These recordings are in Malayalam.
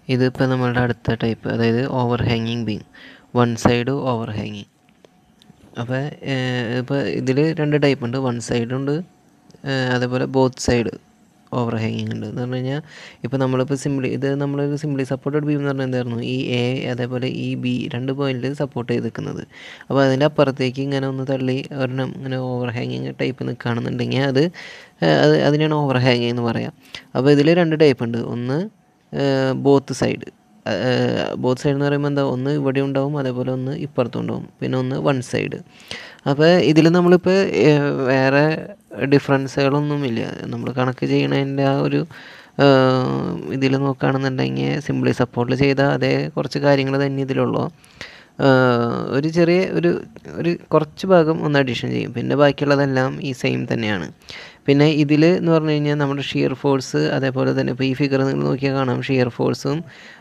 ഇതിപ്പോൾ നമ്മളുടെ അടുത്ത ടൈപ്പ് അതായത് ഓവർ ഹാങ്ങിങ് ബീം വൺ സൈഡ് ഓവർ ഹാങ്ങിങ് അപ്പോൾ ഇപ്പോൾ ഇതിൽ രണ്ട് ടൈപ്പ് ഉണ്ട് വൺ സൈഡ് ഉണ്ട് അതേപോലെ ബോത്ത് സൈഡ് ഓവർ ഹാങ്ങിങ് ഉണ്ട് എന്ന് പറഞ്ഞു കഴിഞ്ഞാൽ ഇപ്പോൾ നമ്മളിപ്പോൾ സിംപ്ലി ഇത് നമ്മളൊരു സിംപ്ലി സപ്പോർട്ടഡ് ബീം എന്ന് പറഞ്ഞാൽ എന്തായിരുന്നു ഈ എ അതേപോലെ ഈ ബി രണ്ട് പോയിന്റിൽ സപ്പോർട്ട് ചെയ്ത് നിൽക്കുന്നത് അപ്പോൾ അതിൻ്റെ അപ്പുറത്തേക്ക് ഇങ്ങനെ ഒന്ന് തള്ളി ഒരെണ്ണം ഇങ്ങനെ ഓവർ ഹാങ്ങിങ് ടൈപ്പ് നിൽക്കുകയാണെന്നുണ്ടെങ്കിൽ അത് അത് അതിനാണ് ഓവർ ഹാങ്ങിങ് എന്ന് പറയാം അപ്പോൾ ഇതിൽ രണ്ട് ടൈപ്പ് ഉണ്ട് ഒന്ന് ബോത്ത് സൈഡ് ബോത്ത് സൈഡ് എന്ന് പറയുമ്പോൾ എന്താ ഒന്ന് ഇവിടെ ഉണ്ടാവും അതേപോലെ ഒന്ന് ഇപ്പുറത്തും ഉണ്ടാവും പിന്നെ ഒന്ന് വൺ സൈഡ് അപ്പോൾ ഇതിൽ നമ്മളിപ്പോൾ വേറെ ഡിഫറൻസുകളൊന്നുമില്ല നമ്മൾ കണക്ക് ചെയ്യണതിൻ്റെ ആ ഒരു ഇതിൽ നോക്കുകയാണെന്നുണ്ടെങ്കിൽ സിംപ്ലി സപ്പോർട്ടിൽ ചെയ്ത അതേ കുറച്ച് കാര്യങ്ങൾ തന്നെ ഇതിലുള്ളൂ ഒരു ചെറിയ ഒരു ഒരു കുറച്ച് ഭാഗം ഒന്ന് അഡീഷൻ ചെയ്യും പിന്നെ ബാക്കിയുള്ളതെല്ലാം ഈ സെയിം തന്നെയാണ് പിന്നെ ഇതിൽ എന്ന് പറഞ്ഞു കഴിഞ്ഞാൽ നമ്മുടെ ഷിയർ ഫോഴ്സ് അതേപോലെ തന്നെ ഇപ്പോൾ ഈ ഫിഗർ നിങ്ങൾ നോക്കിയാൽ കാണാം ഷിയർ ഫോഴ്സും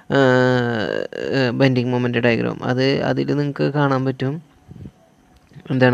ബെൻഡിങ് മൊമെൻ്റ് ഡയഗ്രാം അത് അതിൽ നിങ്ങൾക്ക് കാണാൻ പറ്റും എന്താണ്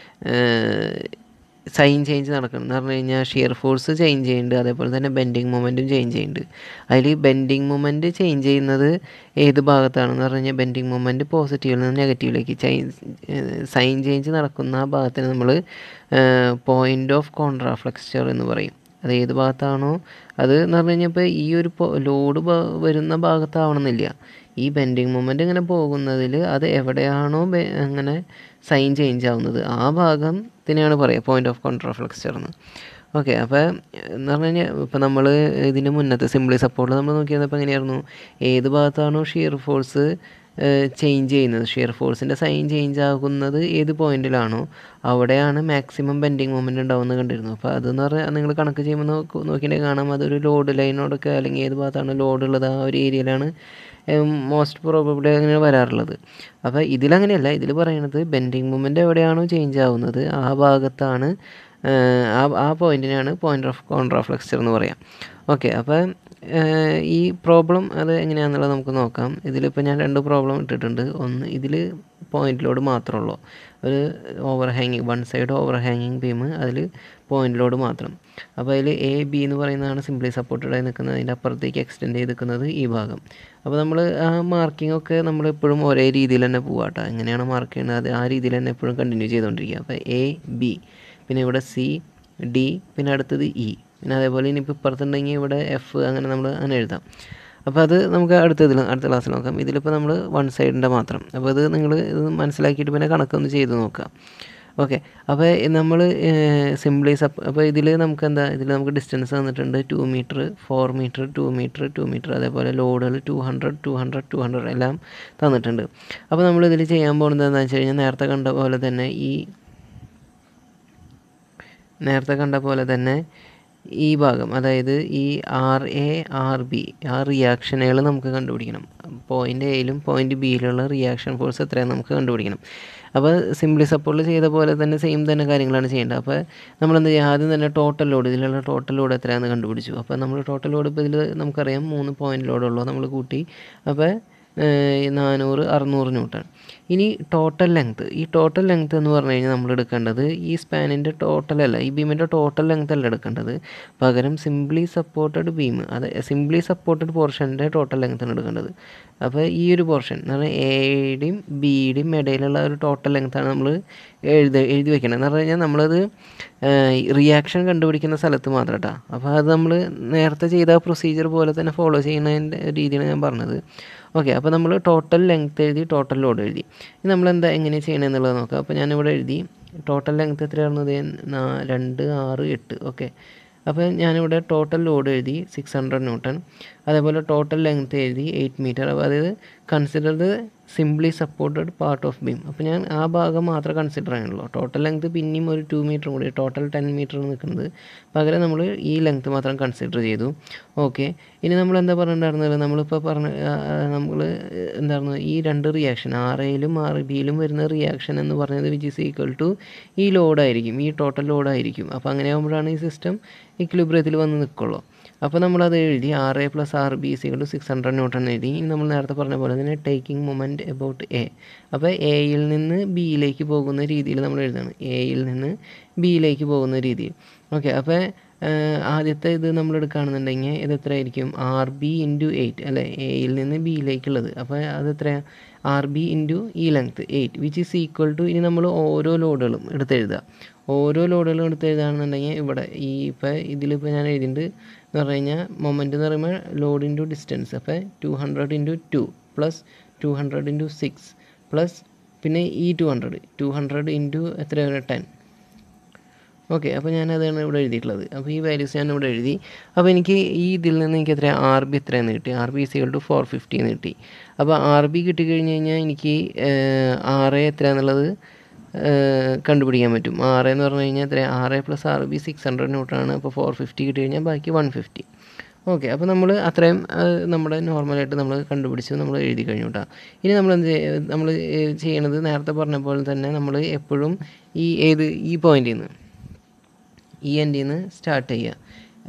സൈൻ ചേഞ്ച് നടക്കണം എന്ന് പറഞ്ഞു കഴിഞ്ഞാൽ ഷിയർ ഫോഴ്സ് ചേഞ്ച് ചെയ്യുന്നുണ്ട് അതേപോലെ തന്നെ ബെൻഡിങ് മൊമെൻറ്റും ചേഞ്ച് ചെയ്യുന്നുണ്ട് അതിൽ ബെൻഡിങ് മൊമെൻറ്റ് ചേഞ്ച് ചെയ്യുന്നത് ഏത് ഭാഗത്താണെന്ന് പറഞ്ഞു കഴിഞ്ഞാൽ ബെൻഡിങ് മൊമെൻറ്റ് പോസിറ്റീവിൽ നിന്ന് നെഗറ്റീവിലേക്ക് സൈൻ ചേഞ്ച് നടക്കുന്ന ആ ഭാഗത്തിന് നമ്മൾ പോയിൻ്റ് ഓഫ് കോൺട്രാഫ്ലെക്സ്ചർ എന്ന് പറയും അത് ഏത് ഭാഗത്താണോ അത് എന്ന് പറഞ്ഞു കഴിഞ്ഞാൽ ഇപ്പോൾ ഈ ഒരു ലോഡ് വരുന്ന ഭാഗത്താവണമെന്നില്ല ഈ ബെൻഡിങ് മൊമെൻ്റ് ഇങ്ങനെ പോകുന്നതിൽ അത് എവിടെയാണോ അങ്ങനെ സൈൻ ചേഞ്ച് ആവുന്നത് ആ ഭാഗത്തിനെയാണ് പറയുക പോയിൻ്റ് ഓഫ് കോൺട്രാഫ്ലെക്സ്ചർ എന്ന് ഓക്കെ അപ്പോൾ എന്ന് പറഞ്ഞു കഴിഞ്ഞാൽ ഇപ്പോൾ നമ്മൾ ഇതിന് മുന്നത്തെ സിംപ്ലി സപ്പോർട്ടിൽ നമ്മൾ നോക്കിയപ്പോൾ എങ്ങനെയായിരുന്നു ഏത് ഭാഗത്താണോ ഷിയർ ഫോഴ്സ് ചേഞ്ച് ചെയ്യുന്നത് ഷിയർ ഫോഴ്സിൻ്റെ സൈൻ ചേഞ്ച് ആകുന്നത് ഏത് പോയിന്റിലാണോ അവിടെയാണ് മാക്സിമം ബെൻഡിങ് മൊമെൻ്റ് ഉണ്ടാവുന്നത് കണ്ടിരുന്നു അപ്പോൾ അതെന്ന് പറഞ്ഞാൽ നിങ്ങൾ കണക്ക് ചെയ്യുമ്പോൾ നോക്കിയിട്ടുണ്ടെങ്കിൽ കാണാം അതൊരു ലോഡ് ലൈനോടൊക്കെ അല്ലെങ്കിൽ ഏത് ഭാഗത്താണ് ലോഡ് ഉള്ളത് ആ ഒരു ഏരിയയിലാണ് മോസ്റ്റ് പ്രോബബിളി അങ്ങനെ വരാറുള്ളത് അപ്പോൾ ഇതിലങ്ങനെയല്ല ഇതിൽ പറയുന്നത് ബെൻഡിങ് മൊമെൻ്റ് എവിടെയാണോ ചേഞ്ച് ആവുന്നത് ആ ഭാഗത്താണ് ആ ആ പോയിന്റിനാണ് പോയിൻ്റ് ഓഫ് കോൺട്രാഫ്ലെക്സ്ചർ എന്ന് പറയാം ഓക്കെ അപ്പോൾ ഈ പ്രോബ്ലം അത് എങ്ങനെയാണെന്നുള്ളത് നമുക്ക് നോക്കാം ഇതിലിപ്പോൾ ഞാൻ രണ്ട് പ്രോബ്ലം ഇട്ടിട്ടുണ്ട് ഒന്ന് ഇതിൽ പോയിന്റിലോട് മാത്രമേ ഉള്ളൂ ഒരു ഓവർ ഹാങ്ങിങ് വൺ സൈഡ് ഓവർ ഹാങ്ങിങ് ബീം അതിൽ പോയിന്റിലോട് മാത്രം അപ്പോൾ അതിൽ എ ബി എന്ന് പറയുന്നതാണ് സിംപ്ലി സപ്പോർട്ടഡ് ആയി നിൽക്കുന്നത് അതിൻ്റെ അപ്പുറത്തേക്ക് എക്സ്റ്റെൻഡ് ചെയ്ത് നിൽക്കുന്നത് ഈ ഭാഗം അപ്പോൾ നമ്മൾ ആ മാർക്കിംഗ് ഒക്കെ നമ്മൾ എപ്പോഴും ഒരേ രീതിയിൽ തന്നെ പോവാട്ടോ എങ്ങനെയാണ് മാർക്ക് ചെയ്യുന്നത് അത് ആ രീതിയിൽ തന്നെ എപ്പോഴും കണ്ടിന്യൂ ചെയ്തുകൊണ്ടിരിക്കുക അപ്പോൾ എ ബി പിന്നെ ഇവിടെ സി ഡി പിന്നെ അടുത്തത് ഇ പിന്നെ അതേപോലെ ഇനിയിപ്പോൾ ഇപ്പുറത്തുണ്ടെങ്കിൽ ഇവിടെ എഫ് അങ്ങനെ നമ്മൾ അങ്ങനെ എഴുതാം അപ്പോൾ അത് നമുക്ക് അടുത്തതിൽ അടുത്ത ക്ലാസ്സിൽ നോക്കാം ഇതിലിപ്പോൾ നമ്മൾ വൺ സൈഡിൻ്റെ മാത്രം അപ്പോൾ ഇത് നിങ്ങൾ ഇത് മനസ്സിലാക്കിയിട്ട് പിന്നെ കണക്കൊന്ന് ചെയ്ത് നോക്കാം ഓക്കെ അപ്പോൾ നമ്മൾ സിംപ്ലി സപ്പ് അപ്പോൾ ഇതിൽ നമുക്ക് എന്താ ഇതിൽ നമുക്ക് ഡിസ്റ്റൻസ് തന്നിട്ടുണ്ട് two metre four metre two metre two metre അതേപോലെ ലോഡുകൾ two hundred two hundred two hundred എല്ലാം തന്നിട്ടുണ്ട് അപ്പോൾ നമ്മൾ ഇതിൽ ചെയ്യാൻ പോകുന്നത് എന്താണെന്ന് വെച്ച് കഴിഞ്ഞാൽ നേരത്തെ കണ്ട പോലെ തന്നെ ഈ നേരത്തെ കണ്ട പോലെ തന്നെ ഈ ഭാഗം അതായത് ഈ ആർ എ ആർ ബി ആ റിയാക്ഷനുകൾ നമുക്ക് കണ്ടുപിടിക്കണം പോയിൻ്റ് എയിലും പോയിൻ്റ് ബിയിലുള്ള റിയാക്ഷൻ ഫോഴ്സ് എത്രയാണ് നമുക്ക് കണ്ടുപിടിക്കണം അപ്പോൾ സിംപ്ലി സപ്പോർട്ടിൽ ചെയ്ത പോലെ തന്നെ സെയിം തന്നെ കാര്യങ്ങളാണ് ചെയ്യേണ്ടത് അപ്പോൾ നമ്മൾ എന്ത് ചെയ്യുക ആദ്യം തന്നെ ടോട്ടൽ ലോഡ് ഇതിലുള്ള ടോട്ടൽ ലോഡ് എത്രയാണെന്ന് കണ്ടുപിടിച്ചു അപ്പോൾ നമ്മൾ ടോട്ടൽ ലോഡ് ഇപ്പോൾ ഇതിൽ നമുക്കറിയാം മൂന്ന് പോയിൻ്റ് ലോഡുള്ളൂ നമ്മൾ കൂട്ടി അപ്പോൾ നാനൂറ് അറുന്നൂറ് ന്യൂട്ടൺ ഇനി ടോട്ടൽ ലെങ്ത് ഈ ടോട്ടൽ ലെങ്ത് എന്ന് പറഞ്ഞു കഴിഞ്ഞാൽ നമ്മൾ എടുക്കേണ്ടത് ഈ സ്പാനിൻ്റെ ടോട്ടൽ അല്ല ഈ ബീമിൻ്റെ ടോട്ടൽ ലെങ്ത് അല്ല എടുക്കേണ്ടത് പകരം സിംപ്ലി സപ്പോർട്ടഡ് ബീം അത് സിംപ്ലി സപ്പോർട്ടഡ് പോർഷൻ്റെ ടോട്ടൽ ലെങ്ത് ആണ് എടുക്കേണ്ടത് അപ്പോൾ ഈ ഒരു പോർഷൻ എന്ന് പറഞ്ഞാൽ എയുടെയും ബിയുടെയും ഇടയിലുള്ള ഒരു ടോട്ടൽ ലെങ്ത്താണ് നമ്മൾ എഴുതി എഴുതി വെക്കണം എന്ന് പറഞ്ഞു കഴിഞ്ഞാൽ നമ്മളത് റിയാക്ഷൻ കണ്ടുപിടിക്കുന്ന സ്ഥലത്ത് മാത്രം കേട്ടോ അപ്പോൾ അത് നമ്മൾ നേരത്തെ ചെയ്ത പ്രൊസീജിയർ പോലെ തന്നെ ഫോളോ ചെയ്യുന്നതിൻ്റെ രീതിയാണ് ഞാൻ പറഞ്ഞത് ഓക്കെ അപ്പോൾ നമ്മൾ ടോട്ടൽ ലെങ്ത് എഴുതി ടോട്ടൽ ലോഡ് എഴുതി ഇനി നമ്മൾ എന്താ എങ്ങനെ ചെയ്യണമെന്നുള്ളത് നോക്കാം അപ്പോൾ ഞാനിവിടെ എഴുതി ടോട്ടൽ ലെങ്ത് എത്രയാണെന്നത് രണ്ട് ആറ് എട്ട് ഓക്കെ അപ്പോൾ ഞാനിവിടെ ടോട്ടൽ ലോഡ് എഴുതി സിക്സ് ഹൺഡ്രഡ് ന്യൂട്ടൺ അതേപോലെ ടോട്ടൽ ലെങ്ത് എഴുതി എയ്റ്റ് മീറ്റർ അപ്പോൾ അതായത് consider simply supported part of beam അപ്പോൾ ഞാൻ ആ ഭാഗം മാത്രമേ കൺസിഡർ ചെയ്യാനുള്ളൂ ടോട്ടൽ ലെങ്ത് പിന്നെയും ഒരു ടു മീറ്റർ കൂടി ടോട്ടൽ ടെൻ മീറ്റർ നിൽക്കുന്നത് പകരം നമ്മൾ ഈ ലെങ്ത് മാത്രം കൺസിഡർ ചെയ്തു ഓക്കെ ഇനി നമ്മൾ എന്താ പറഞ്ഞിട്ടുണ്ടായിരുന്നത് നമ്മളിപ്പോൾ പറഞ്ഞ നമ്മൾ എന്തായിരുന്നു ഈ രണ്ട് റിയാക്ഷൻ ആർ എയിലും ആർ ബിയിലും വരുന്ന റിയാക്ഷൻ എന്ന് പറഞ്ഞത് വിച്ച് ഈസ് ഈക്വൽ ടു ഈ ലോഡായിരിക്കും ഈ ടോട്ടൽ ലോഡായിരിക്കും അപ്പോൾ അങ്ങനെ ആകുമ്പോഴാണ് ഈ സിസ്റ്റം ഇക്വിലിബ്രിയത്തിൽ വന്ന് നിൽക്കുള്ളൂ അപ്പോൾ നമ്മളത് എഴുതി R A plus R B equal to six hundred newton എഴുതി ഇനി നമ്മൾ നേരത്തെ പറഞ്ഞ പോലെ തന്നെ ടേക്കിംഗ് മൊമെൻറ്റ് എബൌട്ട് എ അപ്പോൾ എയിൽ നിന്ന് ബിയിലേക്ക് പോകുന്ന രീതിയിൽ നമ്മൾ എഴുതണം എയിൽ നിന്ന് ബിയിലേക്ക് പോകുന്ന രീതിയിൽ ഓക്കെ അപ്പോൾ ആദ്യത്തെ ഇത് നമ്മൾ എടുക്കുകയാണെന്നുണ്ടെങ്കിൽ ഇത് എത്രയായിരിക്കും ആർ ബി ഇൻറ്റു എയ്റ്റ് അല്ലേ എയിൽ നിന്ന് ബിയിലേക്കുള്ളത് അപ്പോൾ അത് എത്രയാണ് ആർ ബി ഇൻറ്റു ഈ length eight which is equal to ഇനി നമ്മൾ ഓരോ ലോഡുകളും എടുത്തെഴുതുക ഓരോ ലോഡുകളും എടുത്തെഴുതുകയാണെന്നുണ്ടെങ്കിൽ ഇവിടെ ഈ ഇപ്പോൾ ഇതിലിപ്പോൾ ഞാൻ എഴുതിയിട്ടുണ്ട് എന്ന് പറഞ്ഞു കഴിഞ്ഞാൽ മൊമെൻ്റ് എന്ന് പറയുമ്പോൾ ലോഡ് ഇൻറ്റു ഡിസ്റ്റൻസ് അപ്പോൾ two hundred into two plus two hundred into six plus പിന്നെ ഈ two hundred two hundred into എത്രയാണ് ടെൻ ഓക്കെ അപ്പോൾ ഞാൻ അതാണ് ഇവിടെ എഴുതിയിട്ടുള്ളത് അപ്പോൾ ഈ വാല്യൂസ് ഞാൻ ഇവിടെ എഴുതി അപ്പോൾ എനിക്ക് ഈ ഇതിൽ നിന്ന് എനിക്ക് എത്ര ആർ ബി എത്രയെന്ന് കിട്ടി R B equal to four fifty എന്ന് കിട്ടി അപ്പോൾ ആർ ബി കിട്ടിക്കഴിഞ്ഞ് കഴിഞ്ഞാൽ എനിക്ക് ആറ് എത്രയാണെന്നുള്ളത് കണ്ടുപിടിക്കാൻ പറ്റും ആറ് എന്ന് പറഞ്ഞു കഴിഞ്ഞാൽ എത്ര ആറ് plus R B six hundred ന്യൂട്ടാണ് അപ്പോൾ ഫോർ ഫിഫ്റ്റി കിട്ടി കഴിഞ്ഞാൽ ബാക്കി വൺ ഫിഫ്റ്റി ഓക്കെ അപ്പോൾ നമ്മൾ അത്രയും നമ്മുടെ നോർമലായിട്ട് നമ്മൾ കണ്ടുപിടിച്ച് നമ്മൾ എഴുതി കഴിഞ്ഞു കേട്ടോ ഇനി നമ്മൾ എന്ത് നമ്മൾ ചെയ്യണത് നേരത്തെ പറഞ്ഞ പോലെ തന്നെ നമ്മൾ എപ്പോഴും ഈ ഏത് ഈ പോയിന്റിൽ നിന്ന് ഈ എൻഡിൽ നിന്ന് സ്റ്റാർട്ട് ചെയ്യുക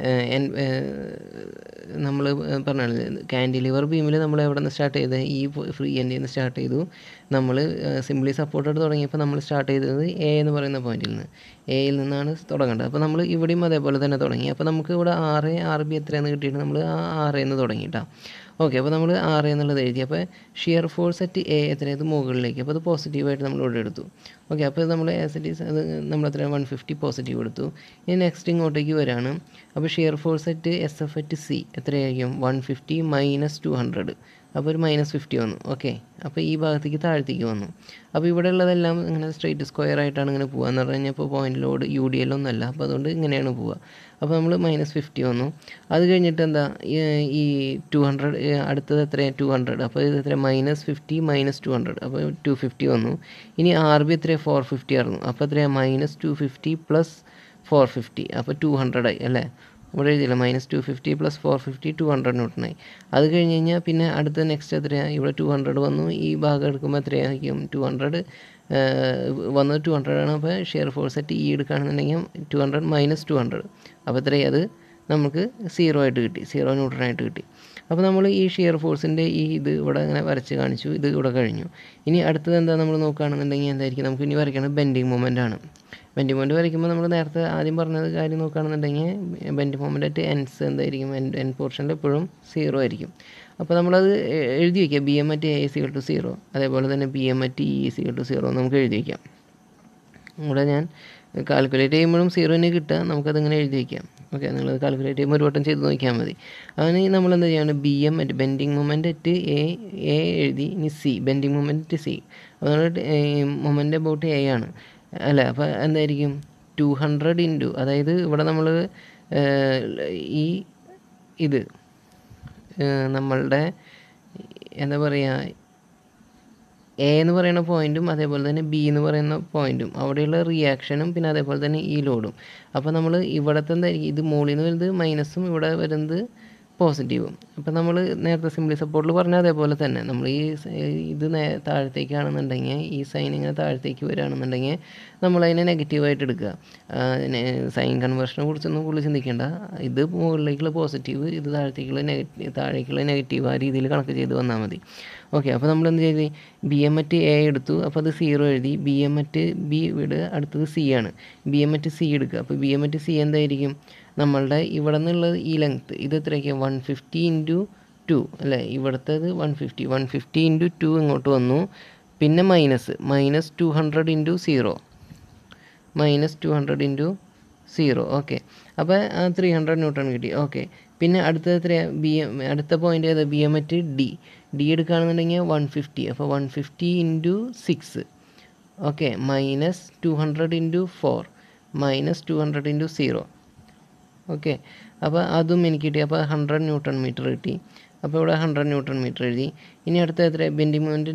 നമ്മൾ പറഞ്ഞാൽ കാൻഡിലിവർ ബീമിൽ നമ്മൾ എവിടെ നിന്ന് സ്റ്റാർട്ട് ചെയ്തത് ഈ ഫ്രീ എൻഡിൽ നിന്ന് സ്റ്റാർട്ട് ചെയ്തു നമ്മൾ സിംപ്ലി സപ്പോർട്ടഡ് തുടങ്ങിയപ്പോൾ നമ്മൾ സ്റ്റാർട്ട് ചെയ്തത് എ എന്ന് പറയുന്ന പോയിന്റിൽ നിന്ന് എയിൽ നിന്നാണ് തുടങ്ങേണ്ടത് അപ്പോൾ നമ്മൾ ഇവിടെയും അതേപോലെ തന്നെ തുടങ്ങി അപ്പോൾ നമുക്ക് ഇവിടെ ആറ് ആർ ബി എത്രയെന്ന് കിട്ടിയിട്ട് നമ്മൾ ആ ആറ് എന്ന് തുടങ്ങിയിട്ടാ ഓക്കെ അപ്പോൾ നമ്മൾ ആറ് എന്നുള്ളത് എഴുതി അപ്പോൾ ഷിയർ ഫോഴ്സ് അറ്റ് എ എത്രയത് മുകളിലേക്ക് അപ്പോൾ അത് പോസിറ്റീവായിട്ട് നമ്മൾ ഇവിടെ എടുത്തു ഓക്കെ അപ്പോൾ നമ്മൾ ആസ് ഇറ്റ് ഈസ് അത് നമ്മൾ എത്ര വൺ ഫിഫ്റ്റി പോസിറ്റീവ് എടുത്തു ഇനി നെക്സ്റ്റ് ഇങ്ങോട്ടേക്ക് വരാണ് അപ്പോൾ shear force at S F at C എത്രയായിരിക്കും one fifty minus two hundred അപ്പോൾ ഒരു മൈനസ് ഫിഫ്റ്റി വന്നു ഓക്കെ അപ്പോൾ ഈ ഭാഗത്തേക്ക് താഴത്തേക്ക് വന്നു അപ്പോൾ ഇവിടെ ഉള്ളതെല്ലാം ഇങ്ങനെ സ്ട്രെയിറ്റ് സ്ക്വയർ ആയിട്ടാണ് ഇങ്ങനെ പോകുക എന്ന് പറഞ്ഞു കഴിഞ്ഞാൽ ഇപ്പോൾ point load U D L ഒന്നുമല്ല അപ്പോൾ അതുകൊണ്ട് ഇങ്ങനെയാണ് പോവുക അപ്പോൾ നമ്മൾ മൈനസ് ഫിഫ്റ്റി വന്നു അത് കഴിഞ്ഞിട്ട് എന്താ ഈ ടു ഹൺഡ്രഡ് അടുത്തത് എത്രയാണ് ടു ഹൺഡ്രഡ് അപ്പോൾ ഇത് എത്ര minus fifty minus two hundred അപ്പോൾ ടു ഫിഫ്റ്റി വന്നു ഇനി ആർ ബി എത്രയാണ് ഫോർ ഫിഫ്റ്റി ആയിരുന്നു അപ്പോൾ എത്രയാണ് minus two fifty plus four fifty അപ്പോൾ ടു ഹൺഡ്രഡ് ആയി അല്ലേ ഇവിടെ എഴുതിയില്ല minus two fifty plus four fifty two hundred ന്യൂട്ടനായി അത് കഴിഞ്ഞ് കഴിഞ്ഞാൽ പിന്നെ അടുത്ത നെക്സ്റ്റ് എത്രയാണ് ഇവിടെ ടു ഹൺഡ്രഡ് വന്നു ഈ ഭാഗം എടുക്കുമ്പോൾ എത്രയായിരിക്കും ടു ഹൺഡ്രഡ് വന്നത് ടു ഹൺഡ്രഡ് ആണ് അപ്പോൾ ഷെയർ ഫോഴ്സ് അറ്റ് ഇ എടുക്കുകയാണെന്നുണ്ടെങ്കിൽ two hundred minus two hundred അപ്പോൾ എത്രയും അത് നമുക്ക് സീറോ ആയിട്ട് കിട്ടി സീറോ ന്യൂട്രനായിട്ട് കിട്ടി അപ്പോൾ നമ്മൾ ഈ ഷിയർ ഫോഴ്സിൻ്റെ ഈ ഇത് ഇവിടെ ഇങ്ങനെ വരച്ച് കാണിച്ചു ഇത് ഇവിടെ കഴിഞ്ഞു ഇനി അടുത്തത് എന്താ നമ്മൾ നോക്കുകയാണെന്നുണ്ടെങ്കിൽ എന്തായിരിക്കും നമുക്ക് ഇനി വരയ്ക്കേണ്ടത് ബെൻഡിങ് മൊമെൻ്റ് ആണ് ബെൻഡിങ് മൊമെൻറ്റ് വരയ്ക്കുമ്പോൾ നമ്മൾ നേരത്തെ ആദ്യം പറഞ്ഞത് കാര്യം നോക്കുകയാണെന്നുണ്ടെങ്കിൽ ബെൻഡിങ് മൊമെൻ്റ് അറ്റ് എൻസ് എന്തായിരിക്കും എൻ എൻ പോർഷനിൽ എപ്പോഴും സീറോ ആയിരിക്കും അപ്പോൾ നമ്മളത് എഴുതി വയ്ക്കുക B M at A equal to zero അതേപോലെ തന്നെ B M at E equal to zero നമുക്ക് എഴുതി വയ്ക്കാം ഇവിടെ ഞാൻ കാൽക്കുലേറ്റ് ചെയ്യുമ്പോഴും സീറോ തന്നെ കിട്ടുക നമുക്കതിങ്ങനെ എഴുതി വയ്ക്കാം ഓക്കെ നിങ്ങൾ കാൽക്കുലേറ്റ് ചെയ്യുമ്പോൾ ഒരു വട്ടം ചെയ്ത് നോക്കിയാൽ മതി അതിന് നമ്മൾ എന്താ ചെയ്യാണ് B M at bending moment at A A എഴുതി ഇനി C bending moment at C അപ്പോൾ നമ്മൾ മൊമെൻ്റ് അബൌട്ട് എ ആണ് അല്ല അപ്പോൾ എന്തായിരിക്കും ടു ഹൺഡ്രഡ് ഇൻറ്റു അതായത് ഇവിടെ നമ്മൾ ഈ ഇത് നമ്മളുടെ എന്താ പറയുക എ എന്ന് പറയുന്ന പോയിന്റും അതേപോലെ തന്നെ ബി എന്ന് പറയുന്ന പോയിന്റും അവിടെയുള്ള റിയാക്ഷനും പിന്നെ അതേപോലെ തന്നെ ഈ ലോഡും അപ്പോൾ നമ്മൾ ഇവിടുത്തെ എന്തായിരിക്കും ഇത് മുകളിൽ നിന്ന് വരുന്നത് മൈനസും ഇവിടെ വരുന്നത് പോസിറ്റീവും അപ്പോൾ നമ്മൾ നേരത്തെ സിംപ്ലി സപ്പോർട്ടിൽ പറഞ്ഞ അതേപോലെ തന്നെ നമ്മൾ ഈ ഇത് നേ താഴത്തേക്കാണെന്നുണ്ടെങ്കിൽ ഈ സൈൻ ഇങ്ങനെ താഴത്തേക്ക് വരികയാണെന്നുണ്ടെങ്കിൽ നമ്മളതിനെ നെഗറ്റീവായിട്ട് എടുക്കുക സൈൻ കൺവേർഷനെ കുറിച്ചൊന്നും കൂടുതൽ ചിന്തിക്കേണ്ട ഇത് മുകളിലേക്കുള്ള പോസിറ്റീവ് ഇത് താഴത്തേക്കുള്ള നെഗറ്റീവ് താഴേക്കുള്ള നെഗറ്റീവ് ആ രീതിയിൽ കണക്ക് ചെയ്ത് വന്നാൽ മതി ഓക്കെ അപ്പോൾ നമ്മൾ എന്ത് ചെയ്ത് ബി എം അറ്റ് എ എടുത്തു അപ്പോൾ അത് സീറോ എഴുതി ബി എം അറ്റ് ബി വിട് അടുത്തത് സി ആണ് ബി എം അറ്റ് സി എടുക്കുക അപ്പോൾ ബി എം അറ്റ് സി എന്തായിരിക്കും നമ്മളുടെ ഇവിടെ നിന്നുള്ളത് ഈ ലെങ്ത്ത് ഇത് എത്രയൊക്കെയാണ് വൺ ഫിഫ്റ്റി ഇൻറ്റു ടു അല്ലേ ഇവിടുത്തേത് one fifty one fifty into two ഇങ്ങോട്ട് വന്നു പിന്നെ minus minus two hundred into zero minus two hundred into zero okay അപ്പോൾ ത്രീ ഹൺഡ്രഡ് ന്യൂട്ടൺ കിട്ടി ഓക്കെ പിന്നെ അടുത്ത എത്രയാണ് ബി എം അടുത്ത പോയിൻ്റ് ഏതാ B M at D D എടുക്കുകയാണെന്നുണ്ടെങ്കിൽ വൺ ഫിഫ്റ്റി അപ്പോൾ one fifty into six okay minus two hundred into four minus two hundred into zero okay അപ്പോൾ അതും എനിക്ക് കിട്ടി അപ്പോൾ ഹൺഡ്രഡ് ന്യൂട്ടൺ മീറ്റർ കിട്ടി അപ്പോൾ ഇവിടെ ഹൺഡ്രഡ് ന്യൂട്ടൺ മീറ്റർ എഴുതി ഇനി അടുത്ത എത്ര ബെൻഡിങ് മൂമെൻറ്റ്